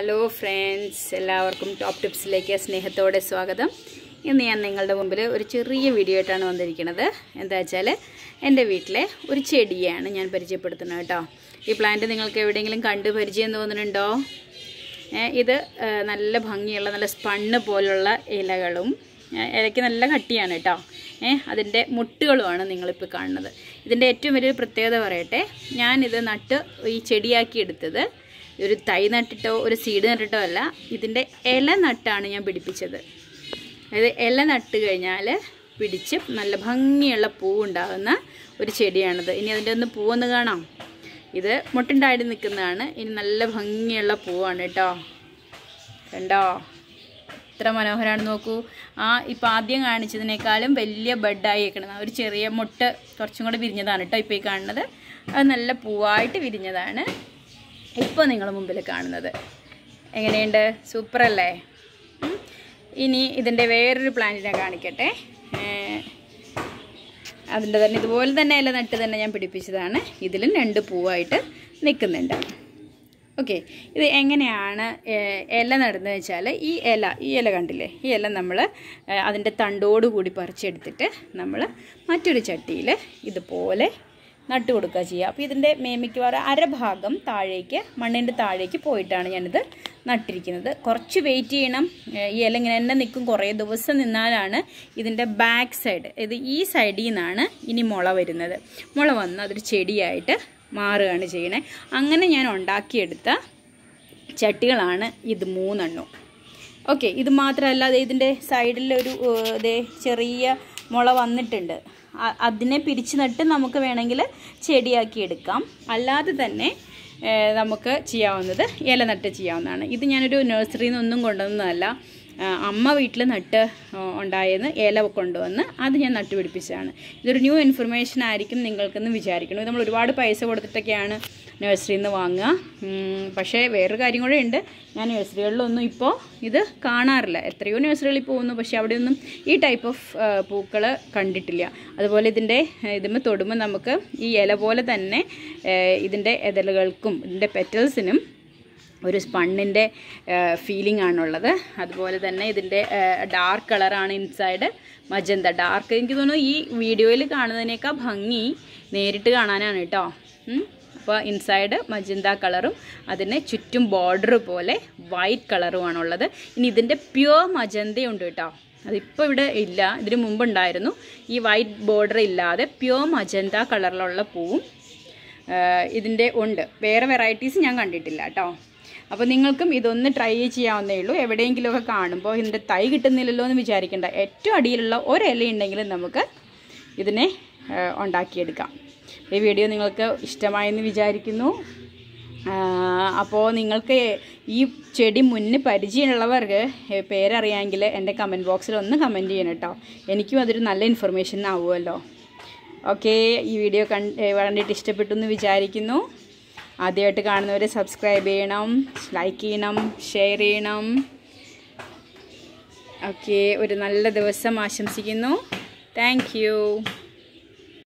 Hello friends എല്ലാവർക്കും top ടിപ്സിലേക്ക് സ്നേഹത്തോടെ സ്വാഗതം ഇന്ന് ഞാൻ നിങ്ങളുടെ മുമ്പിൽ ഒരു ചെറിയ വീഡിയോ ആയിട്ടാണ് വന്നിരിക്കുന്നത് എന്താ വെച്ചാൽ എൻ്റെ വീട്ടിലെ ഒരു ചെടിയാണ് ഞാൻ പരിചയപ്പെടുത്തുന്നത് കേട്ടോ ഈ പ്ലാന്റ് നിങ്ങൾക്ക് എവിടെയെങ്കിലും കണ്ട് പരിചയം തോന്നുന്നുണ്ടോ ഏ, ഇത് ഏ, നല്ല ഭംഗിയുള്ള നല്ല സ്പണ്ണ് പോലുള്ള ഇലകളും ഏ, ഇലയ്ക്ക് നല്ല കട്ടിയാണ് കേട്ടോ ഏ അതിൻ്റെ മുട്ടുകളുമാണ് നിങ്ങളിപ്പോൾ കാണുന്നത് ഇതിൻ്റെ ഏറ്റവും വലിയൊരു പ്രത്യേകത പറയട്ടെ ഞാനിത് നട്ട് ഈ ചെടിയാക്കി എടുത്തത് ഒരു തൈ നട്ടിട്ടോ ഒരു സീഡ് നട്ടിട്ടോ അല്ല ഇതിൻ്റെ ഇല നട്ടാണ് ഞാൻ പിടിപ്പിച്ചത് അതായത് ഇല നട്ട് കഴിഞ്ഞാൽ പിടിച്ച് നല്ല ഭംഗിയുള്ള പൂവുണ്ടാകുന്ന ഒരു ചെടിയാണിത് ഇനി അതിൻ്റെ ഒന്ന് പൂവൊന്ന് കാണാം ഇത് മുട്ടുണ്ടായിട്ട് നിൽക്കുന്നതാണ് ഇനി നല്ല ഭംഗിയുള്ള പൂവാണ് കേട്ടോ കണ്ടോ എത്ര മനോഹരമാണ് നോക്കൂ ആ ഇപ്പം ആദ്യം കാണിച്ചതിനേക്കാളും വലിയ ബെഡായി വെക്കണം ഒരു ചെറിയ മുട്ട കുറച്ചും കൂടെ വിരിഞ്ഞതാണ് കേട്ടോ ഇപ്പോൾ ഈ കാണുന്നത് അത് നല്ല പൂവായിട്ട് വിരിഞ്ഞതാണ് ഇപ്പോൾ നിങ്ങളുടെ മുമ്പിൽ കാണുന്നത് എങ്ങനെയുണ്ട് സൂപ്പറല്ലേ ഉം. ഇനി ഇതിൻ്റെ വേറൊരു പ്ലാന്റിനെ കാണിക്കട്ടെ ഏ, അതിൻ്റെ തന്നെ ഇതുപോലെ തന്നെ ഇല നട്ട് തന്നെ ഞാൻ പിടിപ്പിച്ചതാണ് ഇതിലും രണ്ട് പൂവായിട്ട് നിൽക്കുന്നുണ്ട് ഓക്കെ ഇത് എങ്ങനെയാണ് ഏഹ്, ഇല നടുന്നത് വെച്ചാൽ ഈ ഇല ഈ ഇല കണ്ടില്ലേ ഈ ഇല നമ്മൾ അതിൻ്റെ തണ്ടോട് കൂടി പറിച്ചെടുത്തിട്ട് നമ്മൾ മറ്റൊരു ചട്ടിയിൽ ഇതുപോലെ നട്ട് കൊടുക്കുക ചെയ്യുക അപ്പോൾ ഇതിൻ്റെ മിക്കവാറും അരഭാഗം താഴേക്ക് മണ്ണിൻ്റെ താഴേക്ക് പോയിട്ടാണ് ഞാനിത് നട്ടിരിക്കുന്നത് കുറച്ച് വെയിറ്റ് ചെയ്യണം ഏഹ്, ഈ ഇല ഇങ്ങനെ തന്നെ നിൽക്കും കുറേ ദിവസം നിന്നാലാണ് ഇതിൻ്റെ ബാക്ക് സൈഡ് ഇത് ഈ സൈഡിൽ നിന്നാണ് ഇനി മുള വരുന്നത് മുള വന്ന് അതൊരു ചെടിയായിട്ട് മാറുകയാണ് ചെയ്യണേ അങ്ങനെ ഞാൻ ഉണ്ടാക്കിയെടുത്ത ചട്ടികളാണ് ഇത് മൂന്നെണ്ണം ഓക്കെ ഇത് മാത്രമല്ല ദേ ഇതിൻ്റെ സൈഡിലൊരു ഏഹ്, ദേ ചെറിയ മുള വന്നിട്ടുണ്ട് അ- അതിനെ പിരിച്ചു നട്ട് നമുക്ക് വേണമെങ്കിൽ ചെടിയാക്കി എടുക്കാം അല്ലാതെ തന്നെ ഏഹ്, നമുക്ക് ചെയ്യാവുന്നത് ഇല നട്ട് ചെയ്യാവുന്നതാണ് ഇത് ഞാനൊരു നഴ്സറിയിൽ നിന്നൊന്നും കൊണ്ടുവന്നതല്ല ആ, അമ്മ വീട്ടിൽ നട്ട് ആ, ഉണ്ടായെന്ന് ഇല കൊണ്ടുവന്ന് അത് ഞാൻ നട്ടുപിടിപ്പിച്ചതാണ് ഇതൊരു ന്യൂ ഇൻഫർമേഷൻ ആയിരിക്കും നിങ്ങൾക്കെന്ന് വിചാരിക്കണം ഇത് നമ്മൾ ഒരുപാട് പൈസ കൊടുത്തിട്ടൊക്കെയാണ് നഴ്സറിയിൽ നിന്ന് വാങ്ങുക ഉം, പക്ഷേ വേറൊരു കാര്യം കൂടെ ഉണ്ട് ഞാൻ നഴ്സറികളിലൊന്നും ഇപ്പോൾ ഇത് കാണാറില്ല എത്രയോ നഴ്സറികളിൽ പോകുന്നു പക്ഷേ അവിടെയൊന്നും ഈ ടൈപ്പ് ഓഫ് പൂക്കൾ കണ്ടിട്ടില്ല അതുപോലെ ഇതിൻ്റെ ഇതുമ്പോൾ തൊടുമ്പോൾ നമുക്ക് ഈ ഇല പോലെ തന്നെ ഏഹ്, ഇതിൻ്റെ എതളുകൾക്കും ഇതിൻ്റെ പെറ്റൽസിനും ഒരു സ്പണ്ണിൻ്റെ ഫീലിംഗ് ആണുള്ളത് അതുപോലെ തന്നെ ഇതിൻ്റെ ഡാർക്ക് കളറാണ് ഇൻസൈഡ് മജന്ത ഡാർക്ക് എനിക്ക് തോന്നുന്നു ഈ വീഡിയോയിൽ കാണുന്നതിനേക്കാൾ ഭംഗി നേരിട്ട് കാണാനാണ് കേട്ടോ അപ്പോൾ ഇൻസൈഡ് മജന്ത കളറും അതിന് ചുറ്റും ബോർഡർ പോലെ വൈറ്റ് കളറുമാണുള്ളത് ഇനി ഇതിൻ്റെ പ്യുവർ മജന്തയുണ്ട് കേട്ടോ അതിപ്പോൾ ഇവിടെ ഇല്ല ഇതിന് മുമ്പുണ്ടായിരുന്നു ഈ വൈറ്റ് ബോർഡർ ഇല്ലാതെ പ്യുവർ മജന്ത കളറിലുള്ള പൂവും ഇതിൻ്റെ ഉണ്ട് വേറെ വെറൈറ്റീസ് ഞാൻ കണ്ടിട്ടില്ല കേട്ടോ അപ്പോൾ നിങ്ങൾക്കും ഇതൊന്ന് ട്രൈ ചെയ്യാവുന്നേ ഉള്ളൂ എവിടെയെങ്കിലുമൊക്കെ കാണുമ്പോൾ ഇതിൻ്റെ തൈ കിട്ടുന്നില്ലല്ലോ എന്ന് വിചാരിക്കേണ്ട ഏറ്റവും അടിയിലുള്ള ഒരില ഉണ്ടെങ്കിലും നമുക്ക് ഇതിനെ ആ, ഉണ്ടാക്കിയെടുക്കാം ഈ വീഡിയോ നിങ്ങൾക്ക് ഇഷ്ടമായെന്ന് വിചാരിക്കുന്നു ആ, അപ്പോൾ നിങ്ങൾക്ക് ഈ ചെടി മുന്നേ പരിചയമുള്ളവർക്ക് പേരറിയാമെങ്കിൽ എൻ്റെ കമൻറ്റ് ബോക്സിൽ ഒന്ന് കമൻറ്റ് ചെയ്യണം കേട്ടോ എനിക്കും അതൊരു നല്ല ഇൻഫർമേഷൻ ആവുമല്ലോ ഓക്കെ ഈ വീഡിയോ കണ്ട് കണ്ടിട്ട് ഇഷ്ടപ്പെട്ടു എന്ന് വിചാരിക്കുന്നു ആദ്യമായിട്ട് കാണുന്നവരെ സബ്സ്ക്രൈബ് ചെയ്യണം ലൈക്ക് ചെയ്യണം ഷെയർ ചെയ്യണം ഓക്കെ ഒരു നല്ല ദിവസം ആശംസിക്കുന്നു താങ്ക്